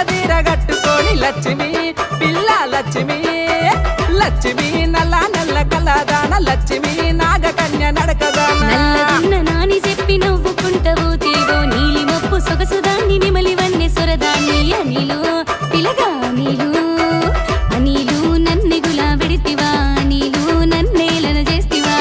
తీర కట్టుకొని లక్ష్మి పిల్ల లక్ష్మి లక్ష్మి నల్ల నల్ల కలదాన లక్ష్మి నాగకన్య నడకదాన నల్లగున్న నాని చెప్పి నవ్వుకుంటవు తీగో నీలి మప్పు సొగసుదాన్ని నిమలి వన్నె సొరదాన్ని అనిలు పిలగా నీలు అనిలు నన్నెగులా విడితివా నీలు నన్నేలన చేస్తివా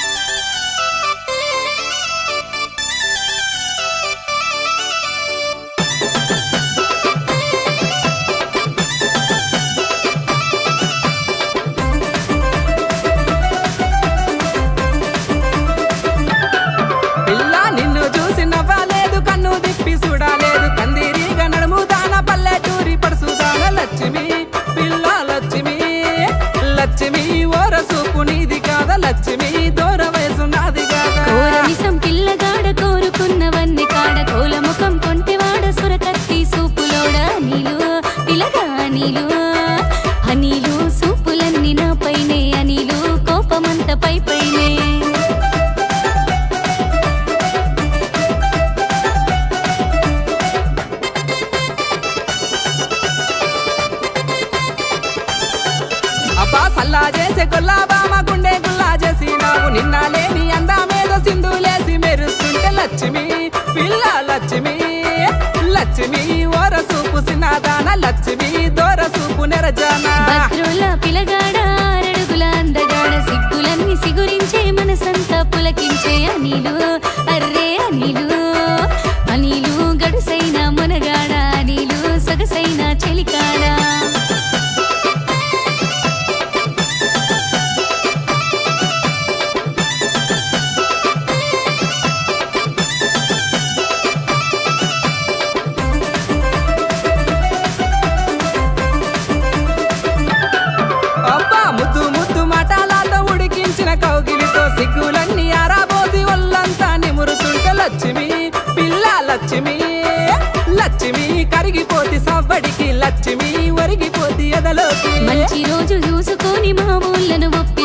పిల్ల నిన్ను చూసి నవ్వలేదు కన్ను దిప్పి చూడలేదు కందిరీగ నడుము దాన పల్లెటూరి పడుసుదాన లక్ష్మి పిల్ల లక్ష్మి లక్ష్మి ఓర సూపు నీది కాద లక్ష్మి దూర వయసు నాది కాదా కోరమిసం పిల్లగాడ కోరుకున్నవన్నీ కాడ కోల ముఖం కొంటెవాడ సురకత్తి సూపులోడ నీలు పిలగా నీలు అనిలు సూపులన్నీ నా పైనే అనిలు కోపమంత పై పైనే అబ్బా సల్లా చేసే గుల్లాబామ గుండె గుల్లా చేసినావు నిన్న లేని అందామేదో సింధులేసి మెరుస్తుంటే లక్ష్మి పిల్ల లక్ష్మి లక్ష్మి ఓర సూపు సినాదాన లక్ష్మి దూర సూపు నెరజాన భద్రుల పిలగాడ అరడుగుల అందగాడ సిగ్గులన్నీ సిగురించే మనసంతా పులకించే అనిలు అర్రే అనిలు అనిలు గడుసైన మునగాడ అనిలు సొగసైన చెలికాడా అబ్బా ముద్దు ముద్దు మటాలతో ఉడికించిన కౌగిలితో సిగ్గులన్నీ ఆరాబోసి ఒళ్ళంతా నిమురుతుంటే లక్ష్మి పిల్ల లక్ష్మి లక్ష్మి కరిగిపోతి సవ్వడికి లక్ష్మి ఒరిగిపోతి ఎదలోకి మంచి రోజు చూసుకొని మా ఊళ్ళను ఒప్ప